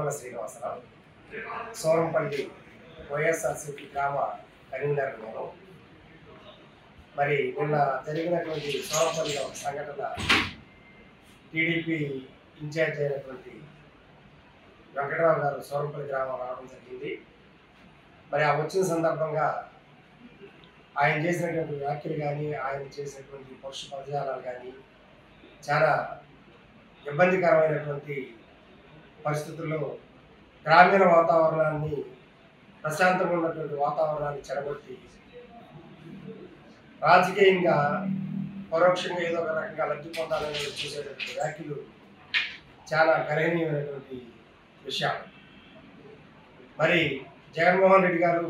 తుమ్మల శ్రీనివాసరావు సోరంపల్లి వైఎస్ఆర్సీపీ గ్రామ కన్వీనర్ నేను మరి నిన్న జరిగినటువంటి సోరంపల్లిలో సంఘటన టీడీపీ ఇన్ఛార్జ్ అయినటువంటి వెంకటరావు గారు సోరంపల్లి గ్రామం రావడం జరిగింది మరి ఆ వచ్చిన సందర్భంగా ఆయన చేసినటువంటి వ్యాఖ్యలు కానీ ఆయన చేసినటువంటి పరుష పదజాలాలు కానీ చాలా ఇబ్బందికరమైనటువంటి పరిస్థితుల్లో గ్రామీణ వాతావరణాన్ని ప్రశాంతంగా ఉన్నటువంటి వాతావరణాన్ని చెడగొట్టి రాజకీయంగా పరోక్షంగా ఏదో ఒక రకంగా లబ్ధి పొందాలని చూసేటటువంటి వ్యాఖ్యలు చాలా గణనీయమైనటువంటి విషయాలు మరి జగన్మోహన్ రెడ్డి గారు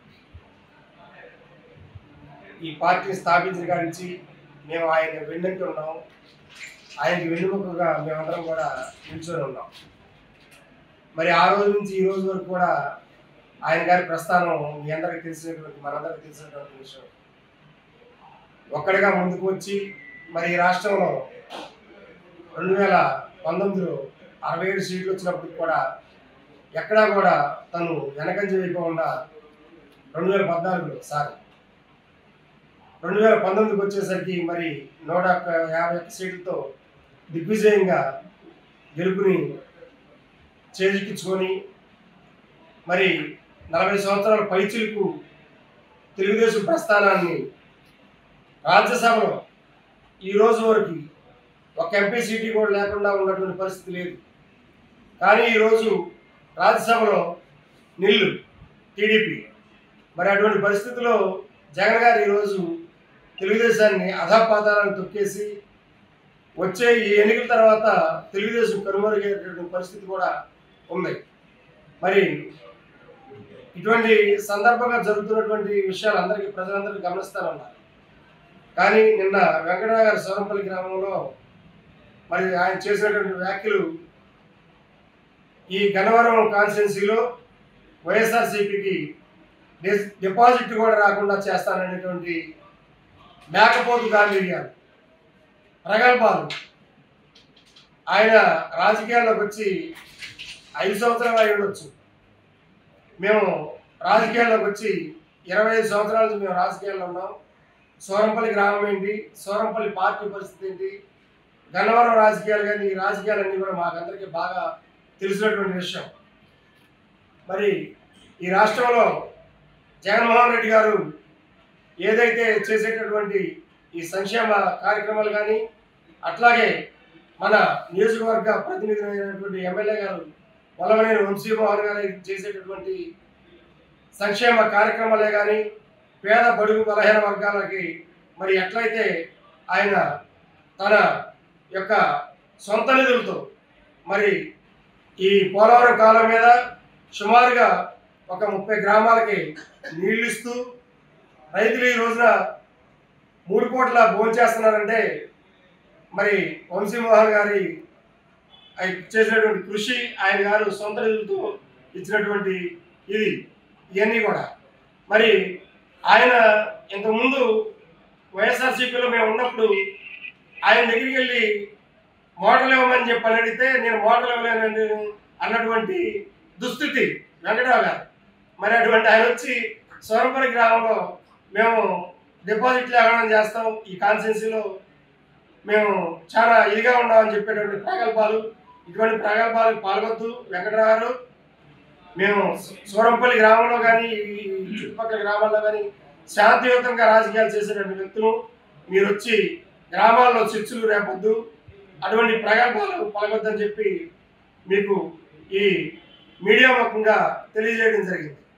ఈ పార్టీని స్థాపించిన కాడి నుంచి మేము ఆయన వెన్నంటి ఉన్నాం ఆయనకి వెన్నుముకగా మేమందరం కూడా నిల్చొని ఉన్నాం మరి ఆ రోజు నుంచి ఈ రోజు వరకు కూడా ఆయన గారి ప్రస్థానం మీ అందరికి తెలిసినటువంటి మనందరికి తెలిసినటువంటి విషయం ఒక్కడిగా ముందుకు వచ్చి మరి ఈ రాష్ట్రంలో రెండు వేల పంతొమ్మిదిలో అరవై ఏడు సీట్లు వచ్చినప్పటికి కూడా ఎక్కడా కూడా తను వెనకంజ వేయకుండా రెండు వేల పద్నాలుగులో సారీ రెండు వేల పంతొమ్మిదికి వచ్చేసరికి మరి నూట ఒక్క యాభై ఒక్క సీట్లతో దిగ్విజయంగా గెలుపుని చేజిక్కించుకొని మరి నలభై సంవత్సరాల పైచిలకు తెలుగుదేశం ప్రస్థానాన్ని రాజ్యసభలో ఈ రోజు వరకు ఒక ఎంపీ సీటు కూడా లేకుండా ఉన్నటువంటి పరిస్థితి లేదు కానీ ఈరోజు రాజ్యసభలో నిల్లు టీడీపీ మరి అటువంటి పరిస్థితిలో జగన్ గారు ఈరోజు తెలుగుదేశాన్ని అధాపాతాలను తొక్కేసి వచ్చే ఈ ఎన్నికల తర్వాత తెలుగుదేశం కనుమరుగయ్యేటటువంటి పరిస్థితి కూడా ఉంది మరి ఇటువంటి సందర్భంగా జరుగుతున్నటువంటి విషయాలు అందరికీ ప్రజలందరికీ గమనిస్తారన్నారు కానీ నిన్న వెంకటరావు గారి సోరంపల్లి గ్రామంలో మరి ఆయన చేసినటువంటి వ్యాఖ్యలు ఈ గన్నవరం కాన్స్టిట్యున్సీలో వైఎస్ఆర్సీపీకి డిపాజిట్ కూడా రాకుండా చేస్తాననేటువంటి మేకపోతు గాంధీర్యాలు ప్రగల్భాలు ఆయన రాజకీయాల్లోకి వచ్చి ఐదు సంవత్సరాలు అయి ఉండొచ్చు మేము రాజకీయాల్లోకి వచ్చి ఇరవై ఐదు సంవత్సరాల నుంచి మేము రాజకీయాల్లో ఉన్నాం సోరంపల్లి గ్రామం ఏంటి సోరంపల్లి పార్టీ పరిస్థితి ఏంటి గన్నవరం రాజకీయాలు కానీ ఈ రాజకీయాలన్నీ కూడా మాకందరికీ బాగా తెలిసినటువంటి విషయం మరి ఈ రాష్ట్రంలో జగన్మోహన్ రెడ్డి గారు ఏదైతే చేసేటటువంటి ఈ సంక్షేమ కార్యక్రమాలు కానీ అట్లాగే మన నియోజకవర్గ ప్రతినిధి అయినటువంటి ఎమ్మెల్యే గారు వల్లవనేని వంశీమోహన్ గారు చేసేటటువంటి సంక్షేమ కార్యక్రమాలే కానీ పేద బడుగు బలహీన వర్గాలకి మరి ఎట్లయితే ఆయన తన యొక్క సొంత నిధులతో మరి ఈ పోలవరం కాలం మీద సుమారుగా ఒక ముప్పై గ్రామాలకి నీళ్ళు ఇస్తూ రైతులు ఈ రోజున మూడు కోట్ల భోంచేస్తున్నారంటే మరి వంశీమోహన్ గారి ఆయన చేసినటువంటి కృషి ఆయన గారు సొంత నిధులతో ఇచ్చినటువంటి ఇది ఇవన్నీ కూడా మరి ఆయన ఇంతకుముందు వైఎస్ఆర్సీపీలో మేము ఉన్నప్పుడు ఆయన దగ్గరికి వెళ్ళి మోటార్లు ఇవ్వమని చెప్పి అని అడిగితే నేను మోటార్లు ఇవ్వలేనండి అన్నటువంటి దుస్థితి వెంకటరావు గారు మరి అటువంటి ఆయన వచ్చి సోరంపల్లి గ్రామంలో మేము డిపాజిట్ లేకుండా చేస్తాం ఈ కాన్స్టిట్యున్సీలో మేము చాలా ఇదిగా ఉన్నామని చెప్పేటువంటి ప్రగల్భాలు ఇటువంటి ప్రగల్భాలకు పాల్గొద్దు వెంకటరావు గారు మేము సూ- సూరంపల్లి గ్రామంలో కానీ ఈ చుట్టుపక్కల గ్రామాల్లో కానీ శాంతియుతంగా రాజకీయాలు చేసేటువంటి వ్యక్తులు మీరు వచ్చి గ్రామాల్లో చర్చలు రేపొద్దు అటువంటి ప్రగల్భాలు పలకొద్దని చెప్పి మీకు ఈ మీడియా ముఖంగా తెలియజేయడం జరిగింది